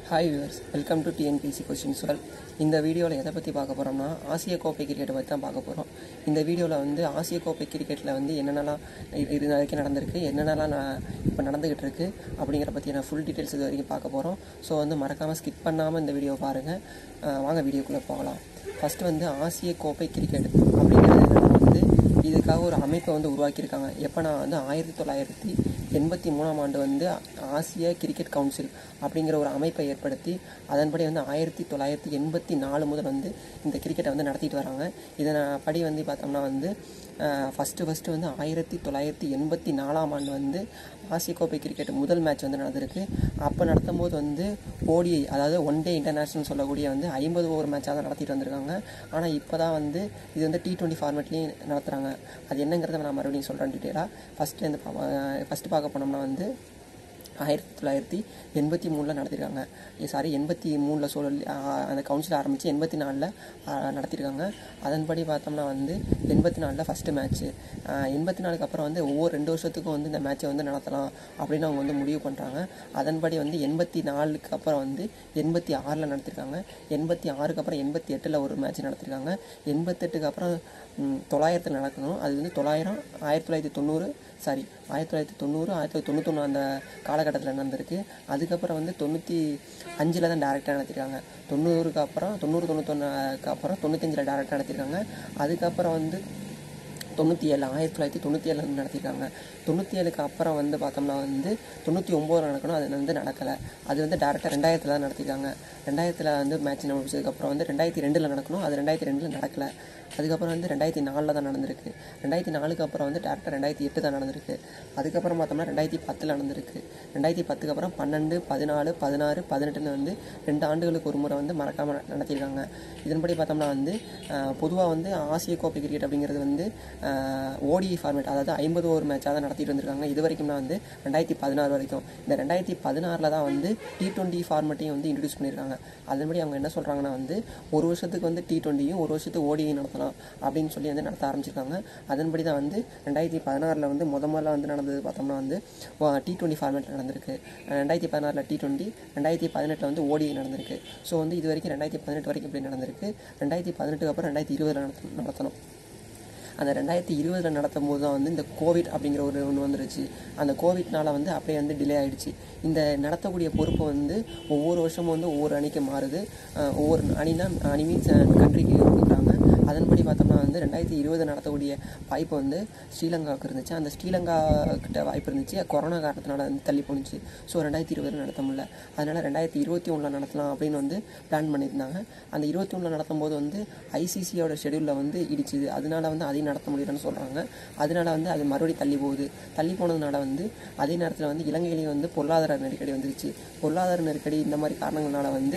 hi viewers welcome to TNPSC question சொல் இந்த வீடியோவில் எதை பற்றி பார்க்க போகிறோம்னா ஆசிய கோப்பை கிரிக்கெட்டை பற்றி தான் பார்க்க போகிறோம் இந்த வீடியோவில் வந்து ஆசிய கோப்பை கிரிக்கெட்டில் வந்து என்னென்னலாம் இ- இது வரைக்கும் நடந்திருக்கு என்னென்னலாம் நான் இப்போ நடந்துக்கிட்டு இருக்கு அப்படிங்கிற பற்றியான ஃபுல் டீட்டெயில்ஸ் இது வரைக்கும் பார்க்க போகிறோம் ஸோ வந்து மறக்காமல் ஸ்கிப் பண்ணாமல் இந்த வீடியோ பாருங்கள் வாங்க வீடியோக்குள்ளே போகலாம் ஃபஸ்ட்டு வந்து ஆசிய கோப்பை கிரிக்கெட் அப்படிங்கிறது என்னன்னா வந்து இதுக்காக ஒரு அமைப்பை வந்து உருவாக்கியிருக்காங்க எப்போனா வந்து ஆயிரத்தி தொள்ளாயிரத்தி எண்பத்தி மூணாம் ஆண்டு வந்து ஆசிய கிரிக்கெட் கவுன்சில் அப்படிங்கிற ஒரு அமைப்பை ஏற்படுத்தி அதன்படி வந்து ஆயிரத்தி தொள்ளாயிரத்தி எண்பத்தி நாலு முதல் வந்து இந்த கிரிக்கெட்டை வந்து நடத்திட்டு வராங்க இதன் படி வந்து பார்த்தோம்னா வந்து ஃபஸ்ட்டு ஃபஸ்ட்டு வந்து ஆயிரத்தி தொள்ளாயிரத்தி எண்பத்தி நாலாம் ஆண்டு வந்து ஆசிய கோப்பை கிரிக்கெட் முதல் மேட்ச் வந்து நடந்திருக்கு அப்போ நடத்தும் போது வந்து ஓடிஐ அதாவது ஒன் டே இன்டர்நேஷனல் சொல்லக்கூடிய வந்து ஐம்பது ஓவர் மேட்சாக தான் நடத்திட்டு வந்திருக்காங்க ஆனால் இப்போ தான் வந்து இது வந்து டி டுவெண்ட்டி ஃபார்மேட்லேயும் நடத்துகிறாங்க அது என்னங்கிறத நான் மறுபடியும் சொல்கிறேன் டீட்டெயிலாக ஃபஸ்ட்டு இந்த ஃபஸ்ட்டு பார்க்க போனோம்னா வந்து ஆயிரத்தி தொள்ளாயிரத்தி எண்பத்தி மூணில் நடத்திருக்காங்க சாரி எண்பத்தி மூணில் சூழல் அந்த கவுன்சில் ஆரம்பித்து எண்பத்தி நாலில் நடத்திருக்காங்க அதன்படி பார்த்தோம்னா வந்து எண்பத்தி நாலில் ஃபஸ்ட்டு மேட்ச்சு எண்பத்தி நாலுக்கு அப்புறம் வந்து ஒவ்வொரு ரெண்டு வருஷத்துக்கும் வந்து இந்த மேட்ச்சை வந்து நடத்தலாம் அப்படின்னு அவங்க வந்து முடிவு பண்ணுறாங்க அதன்படி வந்து எண்பத்தி நாலுக்கு அப்புறம் வந்து எண்பத்தி ஆறில் நடத்திருக்காங்க எண்பத்தி ஆறுக்கு அப்புறம் எண்பத்தி எட்டில் ஒரு மேட்ச் நடத்திருக்காங்க எண்பத்தெட்டுக்கு அப்புறம் ம், தொள்ளாயிரத்தில் நடக்கணும் அது வந்து தொள்ளாயிரம் ஆயிரத்தி தொள்ளாயிரத்தி தொண்ணூறு சாரி ஆயிரத்தி தொள்ளாயிரத்தி தொண்ணூறு ஆயிரத்தி தொள்ளாயிரத்தி தொண்ணூத்தொன்று அந்த காலகட்டத்தில் நடந்திருக்கு அதுக்கப்புறம் வந்து தொண்ணூற்றி அஞ்சில் தான் டேரெக்டாக நடத்திருக்காங்க தொண்ணூறுக்கு அப்புறம் தொண்ணூறு தொண்ணூத்தொன்னுக்கு அப்புறம் தொண்ணூத்தஞ்சில் டேரெக்டாக நடத்திருக்காங்க அதுக்கப்புறம் வந்து தொண்ணூற்றி ஏழு ஆயிரத்தி தொள்ளாயிரத்தி தொண்ணூற்றி ஏழில் வந்து நடத்திருக்காங்க தொண்ணூற்றி ஏழுக்கு அப்புறம் வந்து பார்த்தோம்னா வந்து தொண்ணூற்றி ஒம்போதில் நடக்கணும் அது வந்து நடக்கலை அது வந்து டேரெக்டாக ரெண்டாயிரத்தில் தான் நடத்திருக்காங்க ரெண்டாயிரத்தில் வந்து மேட்ச் முடிச்சதுக்கப்புறம் வந்து ரெண்டாயிரத்தி ரெண்டில் நடக்கணும் அது ரெண்டாயிரத்தி ரெண்டில் நடக்கலை அதுக்கப்புறம் வந்து ரெண்டாயிரத்தி நாலில் தான் நடந்திருக்கு ரெண்டாயிரத்தி நாலுக்கு அப்புறம் வந்து டேரெக்டாக ரெண்டாயிரத்தி எட்டு தான் நடந்திருக்கு அதுக்கப்புறம் பார்த்தோம்னா ரெண்டாயிரத்தி பத்தில் நடந்திருக்கு ரெண்டாயிரத்தி பத்துக்கு அப்புறம் பன்னெண்டு பதினாலு பதினாறு பதினெட்டுன்னு வந்து ரெண்டு ஆண்டுகளுக்கு ஒரு முறை வந்து மறக்காமல் நடத்தியிருக்காங்க இதன்படி பார்த்தோம்னா வந்து பொதுவாக வந்து ஆசிய கோப்பை கிரிக்கெட் அப்படிங்கிறது வந்து ஓடிஐ ஃபார்மேட் அதாவது ஐம்பது ஓவர் மேட்சாக தான் நடத்திட்டு வந்திருக்காங்க இது வரைக்கும் வந்து ரெண்டாயிரத்தி பதினாறு வரைக்கும் இந்த ரெண்டாயிரத்தி பதினாறில் தான் வந்து டி டுவெண்ட்டி ஃபார்மேட்டையும் வந்து இன்ட்ரடியூஸ் பண்ணியிருக்காங்க அதன்படி அவங்க என்ன சொல்கிறாங்கன்னா வந்து ஒரு வருஷத்துக்கு வந்து டி டுவெண்ட்டியும் ஒரு வருஷத்துக்கு ஓடிஐ நடத்தலாம் அப்படின்னு சொல்லி வந்து நடத்த ஆரம்பிச்சிருக்காங்க அதன்படி தான் வந்து ரெண்டாயிரத்தி பதினாறில் வந்து முத முதல்ல வந்து நடந்தது பார்த்தோம்னா வந்து டி டுவெண்ட்டி ஃபார்மேட்டில் நடந்திருக்கு ரெண்டாயிரத்தி பதினாறில் டி டுவெண்ட்டி ரெண்டாயிரத்தி பதினெட்டில் வந்து ஓடிஐ நடந்திருக்கு ஸோ வந்து இது வரைக்கும் ரெண்டாயிரத்தி பதினெட்டு வரைக்கும் இப்படி நடந்திருக்கு ரெண்டாயிரத்தி பதினெட்டுக்கு அப்புறம் ரெண்டாயிரத்தி இருபதில் நடத்த நடத்தணும் அந்த ரெண்டாயிரத்தி இருபதில் நடத்தும் போது தான் வந்து இந்த கோவிட் அப்படிங்கிற ஒரு ஒன்று வந்துருச்சு அந்த கோவிட்னால வந்து அப்படியே வந்து டிலே ஆயிடுச்சு இந்த நடத்தக்கூடிய பொறுப்பு வந்து ஒவ்வொரு வருஷமும் வந்து ஒவ்வொரு அணிக்கு மாறுது அஹ் ஒவ்வொரு அணினா அணி மீன்ஸ் கண்ட்ரிக்கு கொடுக்குறாங்க அதன்படி பார்த்தோம்னா வந்து ரெண்டாயிரத்தி இருபது நடத்தக்கூடிய வாய்ப்பு வந்து ஸ்ரீலங்காவுக்கு இருந்துச்சு அந்த ஸ்ரீலங்கா கிட்ட வாய்ப்பு இருந்துச்சு கொரோனா காரணத்தினால வந்து தள்ளி போணுச்சு ஸோ ரெண்டாயிரத்தி இருபது நடத்த முடியல அதனால் ரெண்டாயிரத்தி இருபத்தி ஒன்றில் நடத்தலாம் அப்படின்னு வந்து பிளான் பண்ணியிருந்தாங்க அந்த இருபத்தி ஒன்றில் நடத்தும் போது வந்து ஐசிசியோட ஷெடியூலில் வந்து இடிச்சுது அதனால வந்து அதையும் நடத்த முடியலன்னு சொல்கிறாங்க அதனால வந்து அது மறுபடியும் தள்ளி போகுது தள்ளி போனதுனால வந்து அதே நேரத்தில் வந்து இலங்கையிலேயும் வந்து பொருளாதார நெருக்கடி வந்துருச்சு பொருளாதார நெருக்கடி இந்த மாதிரி காரணங்களால வந்து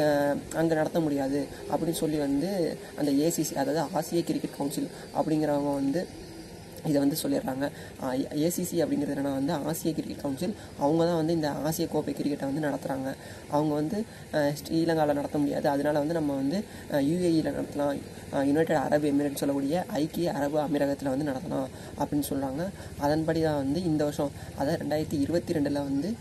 அங்கே நடத்த முடியாது அப்படின்னு சொல்லி வந்து அந்த ஏசிசி அதாவது ஆசிய கிரிக்கெட் கவுன்சில் அப்படிங்கிறவங்க வந்து இதை வந்து சொல்லிடுறாங்க ஏசிசி அப்படிங்கிறது என்னன்னா வந்து ஆசிய கிரிக்கெட் கவுன்சில் அவங்க தான் வந்து இந்த ஆசிய கோப்பை கிரிக்கெட்டை வந்து நடத்துகிறாங்க அவங்க வந்து அஹ், ஸ்ரீலங்காவில் நடத்த முடியாது அதனால வந்து நம்ம வந்து யூஏஇயில் நடத்தலாம் யுனைடெட் அரபு எமிரேட் சொல்லக்கூடிய ஐக்கிய அரபு அமீரகத்தில் வந்து நடத்தலாம் அப்படின்னு சொல்கிறாங்க அதன்படி தான் வந்து இந்த வருஷம் அதாவது ரெண்டாயிரத்தி இருபத்தி ரெண்டில் வந்து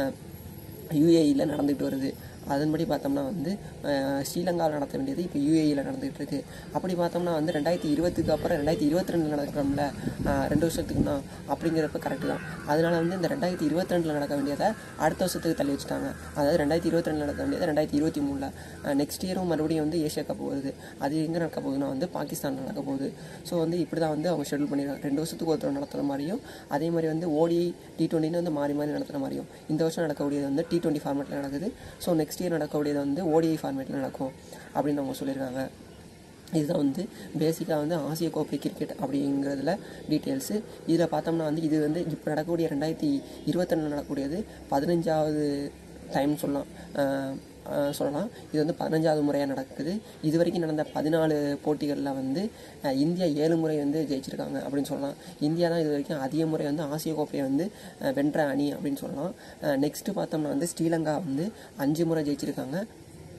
யூஏஇயில் நடந்துகிட்டு வருது அதன்படி பார்த்தோம்னா வந்து அஹ், ஸ்ரீலங்காவில் நடத்த வேண்டியது இப்போ யூஏஇயில் நடந்துகிட்டு இருக்கு அப்படி பார்த்தோம்னா வந்து ரெண்டாயிரத்தி இருபத்துக்கு அப்புறம் ரெண்டாயிரத்தி இருபத்தி ரெண்டில் நடக்கிறோம்ல அஹ், ரெண்டு வருஷத்துக்குன்னா அப்படிங்கிறப்ப கரெக்டு தான் அதனால வந்து இந்த ரெண்டாயிரத்தி இருபத்தி ரெண்டில் நடக்க வேண்டியதை அடுத்த வருஷத்துக்கு தள்ளி வச்சுட்டாங்க அதாவது ரெண்டாயிரத்தி இருபத்தி ரெண்டில் நடக்க வேண்டியதை ரெண்டாயிரத்தி இருபத்தி மூணில் நெக்ஸ்ட் இயரும் மறுபடியும் வந்து ஏஷியா கப் வருது அது எங்கே நடக்க போகுதுன்னா வந்து பாகிஸ்தான் நடக்க போகுது ஸோ வந்து இப்படி தான் வந்து அவங்க ஷெடியூல் பண்ணிடுறாங்க ரெண்டு வருஷத்துக்கு ஒருத்தர் நடத்துகிற மாதிரியும் அதே மாதிரி வந்து ஓடி டி டுவெண்ட்டின்னு வந்து மாறி மாறி நடத்துகிற மாதிரியும் இந்த வருஷம் நடக்கக்கூடியது வந்து டி டுவெண்ட்டி ஃபார்மேட்டில் நடக்குது ஸோ நெக்ஸ்ட் இயர் நடக்கக்கூடியது வந்து ஓடிஐ ஃபார்மேட்டில் நடக்கும் அப்படின்னு அவங்க சொல்லியிருக்காங்க இதுதான் வந்து பேசிக்காக வந்து ஆசிய கோப்பை கிரிக்கெட் அப்படிங்கிறதுல டீட்டெயில்ஸு இதில் பார்த்தோம்னா வந்து இது வந்து இப்போ நடக்கக்கூடிய ரெண்டாயிரத்தி இருபத்தொன்னு நடக்கக்கூடியது பதினஞ்சாவது டைம் சொல்லலாம் அஹ், அஹ், சொல்லலாம் இது வந்து பதினஞ்சாவது முறையாக நடக்குது இது வரைக்கும் நடந்த பதினாலு போட்டிகளில் வந்து அஹ், இந்தியா ஏழு முறை வந்து ஜெயிச்சிருக்காங்க அப்படின்னு சொல்லலாம் இந்தியா தான் இது வரைக்கும் அதிக முறை வந்து ஆசிய கோப்பையை வந்து அஹ், வென்ற அணி அப்படின்னு சொல்லலாம் நெக்ஸ்ட்டு பார்த்தோம்னா வந்து ஸ்ரீலங்கா வந்து அஞ்சு முறை ஜெயிச்சிருக்காங்க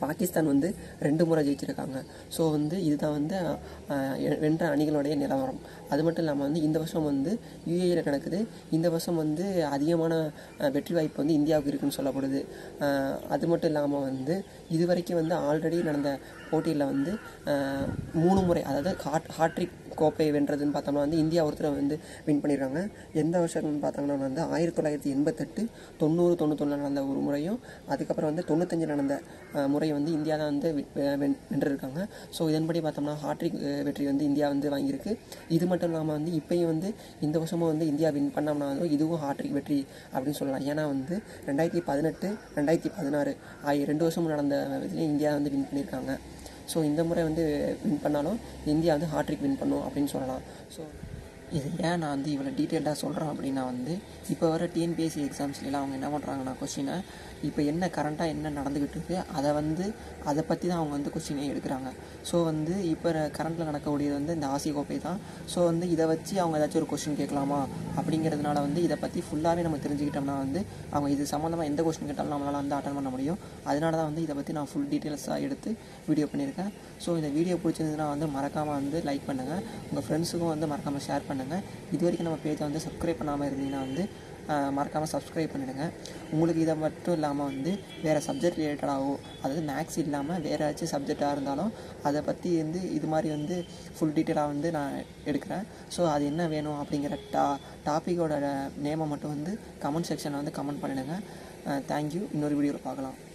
பாகிஸ்தான் வந்து ரெண்டு முறை ஜெயிச்சிருக்காங்க ஸோ வந்து இதுதான் வந்து அஹ், வென்ற அணிகளுடைய நிலவரம் அது மட்டும் இல்லாமல் வந்து இந்த வருஷம் வந்து யூஏயில் நடக்குது இந்த வருஷம் வந்து அதிகமான அஹ், வெற்றி வாய்ப்பு வந்து இந்தியாவுக்கு இருக்குன்னு சொல்லப்படுது அஹ், அது மட்டும் இல்லாமல் வந்து இது வரைக்கும் வந்து ஆல்ரெடி நடந்த போட்டியில் வந்து அஹ், மூணு முறை அதாவது ஹாட் ஹாட்ரிக் கோப்பை வென்றதுன்னு பார்த்தோம்னா வந்து இந்தியா ஒருத்தர் வந்து வின் பண்ணியிருக்காங்க எந்த வருஷம்னு பார்த்தோம்னா வந்து ஆயிரத்தி தொள்ளாயிரத்தி எண்பத்தெட்டு தொண்ணூறு தொண்ணூத்தொன்னில் நடந்த ஒரு முறையும் அதுக்கப்புறம் வந்து தொண்ணூத்தஞ்சு நடந்த அஹ், முறை வந்து இந்தியா தான் வந்து வி- வெ- வென்- வென்றிருக்காங்க ஸோ இதன்படி பார்த்தோம்னா ஹாட்ரிக் அஹ், வெற்றி வந்து இந்தியா வந்து வாங்கியிருக்கு இது மட்டும் இல்லாமல் வந்து இப்பயும் வந்து இந்த வருஷமும் வந்து இந்தியா வின் பண்ணோம்னா வந்து இதுவும் ஹாட்ரிக் வெற்றி அப்படின்னு சொல்லலாம் ஏன்னா வந்து ரெண்டாயிரத்தி பதினெட்டு ரெண்டாயிரத்தி பதினாறு ஆகிய ரெண்டு வருஷமும் நடந்த இதுலேயும் இந்தியா வந்து வின் பண்ணியிருக்காங்க ஸோ இந்த முறை வந்து வின் பண்ணாலும் இந்தியா வந்து ஹாட்ரிக் வின் பண்ணும் அப்படின்னு சொல்லலாம் ஸோ இது ஏன் நான் வந்து இவ்வளோ டீட்டெயில்டாக சொல்கிறேன் அப்படின்னா வந்து இப்போ வர டிஎன்பிஎஸ்சி எக்ஸாம்ஸ்லாம் அவங்க என்ன பண்ணுறாங்கன்னா கொஷினை இப்போ என்ன கரண்ட்டாக என்ன நடந்துக்கிட்டு இருக்கு அதை வந்து அதை பற்றி தான் அவங்க வந்து கொஷினே எடுக்கிறாங்க ஸோ வந்து இப்போ கரண்ட்டில் நடக்கக்கூடியது வந்து இந்த ஆசிய கோப்பை தான் ஸோ வந்து இதை வச்சு அவங்க ஏதாச்சும் ஒரு கொஷின் கேட்கலாமா அப்படிங்கிறதுனால வந்து இதை பற்றி ஃபுல்லாகவே நம்ம தெரிஞ்சுக்கிட்டோம்னா வந்து அவங்க இது சம்மந்தமாக எந்த கொஷின் கேட்டாலும் நம்மளால் வந்து அட்டன் பண்ண முடியும் அதனால தான் வந்து இதை பற்றி நான் ஃபுல் டீட்டெயில்ஸாக எடுத்து வீடியோ பண்ணியிருக்கேன் ஸோ இந்த வீடியோ பிடிச்சிருந்ததுன்னா வந்து மறக்காமல் வந்து லைக் பண்ணுங்கள் உங்கள் ஃப்ரெண்ட்ஸுக்கும் வந்து மறக்காமல் ஷேர் பண்ணுங்கள் இது வரைக்கும் நம்ம பேஜை வந்து சப்ஸ்கிரைப் பண்ணாமல் இருந்தீங்கன்னா வந்து மறக்காமல் சப்ஸ்கிரைப் பண்ணிடுங்க உங்களுக்கு இதை மட்டும் இல்லாமல் வந்து வேறு சப்ஜெக்ட் ரிலேட்டடாகவோ அதாவது மேக்ஸ் இல்லாமல் வேறு ஏதாச்சும் சப்ஜெக்டாக இருந்தாலும் அதை பற்றி வந்து இது மாதிரி வந்து ஃபுல் டீட்டெயிலாக வந்து நான் எடுக்கிறேன் ஸோ அது என்ன வேணும் அப்படிங்கிற டா டாப்பிக்கோட நேமை மட்டும் வந்து கமெண்ட் செக்ஷனில் வந்து கமெண்ட் பண்ணிடுங்க தேங்க்யூ இன்னொரு வீடியோவில் பார்க்கலாம்